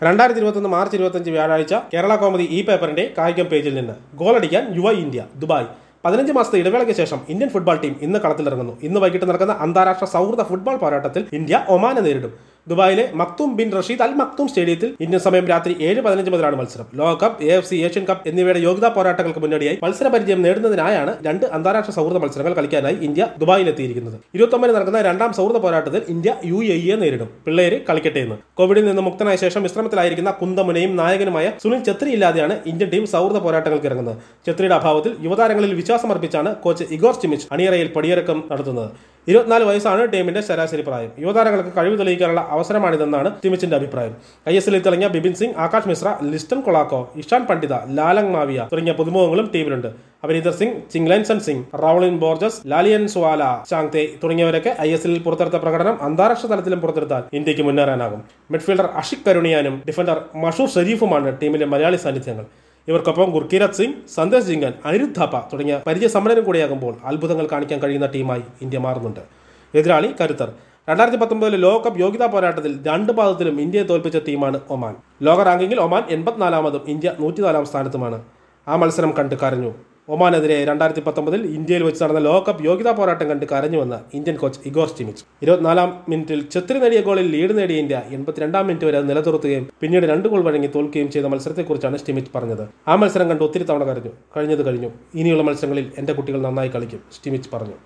രണ്ടായിരത്തി ഇരുപത്തൊന്ന് മാർച്ച് ഇരുപത്തഞ്ച് വ്യാഴാഴ്ച കേരള കോമഡി ഈ പേപ്പറിന്റെ കായികം പേജിൽ നിന്ന് ഗോളടിക്കാൻ യുവ ഇന്ത്യ ദുബായ് പതിനഞ്ച് മാസത്തെ ഇടവേളയ്ക്ക് ശേഷം ഇന്ത്യൻ ഫുട്ബോൾ ടീം ഇന്ന് കളത്തിലിറങ്ങുന്നു ഇന്ന് വൈകിട്ട് നടക്കുന്ന അന്താരാഷ്ട്ര സൗഹൃദ ഫുട്ബോൾ പോരാട്ടത്തിൽ ഇന്ത്യ ഒമാനെ നേരിടും ദുബായിലെ മക്തും ബിൻ റഷീദ് അൽ മക്തും സ്റ്റേഡിയത്തിൽ ഇന്ത്യൻ സമയം രാത്രി ഏഴ് പതിനഞ്ച് മുതലാണ് മത്സരം ലോകകപ്പ് A F C Asian cup എന്നിവയുടെ യോഗ്യതാ പോരാട്ടങ്ങൾക്ക് മുന്നോടിയായി മത്സര പരിചയം നേടുന്നതിനായാണ് രണ്ട് അന്താരാഷ്ട്ര സൗഹൃദ മത്സരങ്ങൾ കളിക്കാനായി ഇന്ത്യ ദുബായിലെത്തിയിരിക്കുന്നത് ഇരുപത്തൊമ്പതിന് നടക്കുന്ന രണ്ടാം സൗഹൃദ പോരാട്ടത്തിൽ ഇന്ത്യ യു എ ഇയെ നേരിടും പിള്ളേര് കളിക്കട്ടെ എന്ന് കോവിഡിൽ നിന്ന് മുക്തനായ ശേഷം വിശ്രമത്തിലായിരിക്കുന്ന കുന്തമുനയും നായകനുമായ സുനിൽ ഛത്രി ഇല്ലാതെയാണ് ഇന്ത്യൻ ടീം സൗഹൃദ പോരാട്ടങ്ങൾക്ക് ഇറങ്ങുന്നത് ഛത്രിയുടെ അഭാവത്തിൽ യുവതാരങ്ങളിൽ വിശ്വാസമർപ്പിച്ചാണ് കോച്ച് ഇഗോർ സ്റ്റിമിച്ച് അണിയറയിൽ പടിയിറക്കം നടത്തുന്നത് ഇരുപത്തിനാല് വയസ്സാണ് ടീമിന്റെ ശരാശരി പ്രായം യുവതാരങ്ങൾക്ക് കഴിവ് തെളിയിക്കാനുള്ള അവസരമാണിതെന്നാണ് സ്റ്റിമിച്ചിന്റെ അഭിപ്രായം ഐ എസ് എല്ലിൽ തിളങ്ങിയ ബിപിൻ സിംഗ് ആകാശ് മിശ്ര ലിസ്റ്റൺ കൊളാക്കോ ഇഷാൻ പണ്ഡിത ലാലങ് മാവിയ തുടങ്ങിയ പുതുമുഖങ്ങളും ടീമിലുണ്ട് അപരീന്ദർ സിംഗ് ചിങ്ലൻസൺ സിംഗ് റൗളിൻ ബോർജസ് ലാലിയൻ സ്വാല ചാങ്തെ തുടങ്ങിയവരൊക്കെ ഐ എസ് എല്ലിൽ പുറത്തെടുത്ത പ്രകടനം അന്താരാഷ്ട്ര തലത്തിലും പുറത്തെടുത്താൽ ഇന്ത്യക്ക് മുന്നേറാനാകും മിഡ്ഫീൽഡർ അഷിക് കരുണിയാനും ഡിഫൻഡർ മഷൂർ ഷെരീഫുമാണ് ടീമിലെ മലയാളി സാന്നിധ്യങ്ങൾ ഇവർക്കൊപ്പം ഗുർക്കീരത് സിംഗ് സന്ദേശ് ജിങ്കൻ അനിരുദ്ധ് ഥാപ്പ തുടങ്ങിയ പരിചയ സമ്പന്നരും കൂടിയാകുമ്പോൾ അത്ഭുതങ്ങൾ കാണിക്കാൻ കഴിയുന്ന ടീമായി ഇന്ത്യ മാറുന്നുണ്ട് എതിരാളി കരുത്തർ രണ്ടായിരത്തി പത്തൊമ്പതിലെ ലോകകപ്പ് യോഗ്യതാ പോരാട്ടത്തിൽ രണ്ട് പാദത്തിലും ഇന്ത്യയെ തോൽപ്പിച്ച ടീമാണ് ഒമാൻ ലോക റാങ്കിങ്ങിൽ ഒമാൻ എൺപത്തിനാലാമതും ഇന്ത്യ നൂറ്റിനാലാം സ്ഥാനത്തുമാണ് ആ മത്സരം കണ്ട് കരഞ്ഞു ഒമാനെതിരെ രണ്ടായിരത്തി പത്തൊമ്പതിൽ ഇന്ത്യയിൽ വെച്ച് നടന്ന ലോകകപ്പ് യോഗ്യതാ പോരാട്ടം കണ്ട് കരഞ്ഞുവെന്ന് ഇന്ത്യൻ കോച്ച് ഇഗോർ സ്റ്റിമിച്ച് ഇരുപത്തിനാലാം മിനിറ്റിൽ ഛത്രി നേടിയ ഗോളിൽ ലീഡ് നേടിയ ഇന്ത്യ എൺപത്തിരണ്ടാം മിനിറ്റ് വരെ അത് നിലനിർത്തുകയും പിന്നീട് രണ്ട് ഗോൾ വഴങ്ങി തോൽക്കുകയും ചെയ്ത മത്സരത്തെക്കുറിച്ചാണ് സ്റ്റിമിച്ച് പറഞ്ഞത് ആ മത്സരം കണ്ട് ഒത്തിരി തവണ കരഞ്ഞു കഴിഞ്ഞത് കഴിഞ്ഞു ഇനിയുള്ള മത്സരങ്ങളിൽ എൻ്റെ കുട്ടികൾ നന്നായി കളിക്കും സ്റ്റിമിച്ച് പറഞ്ഞു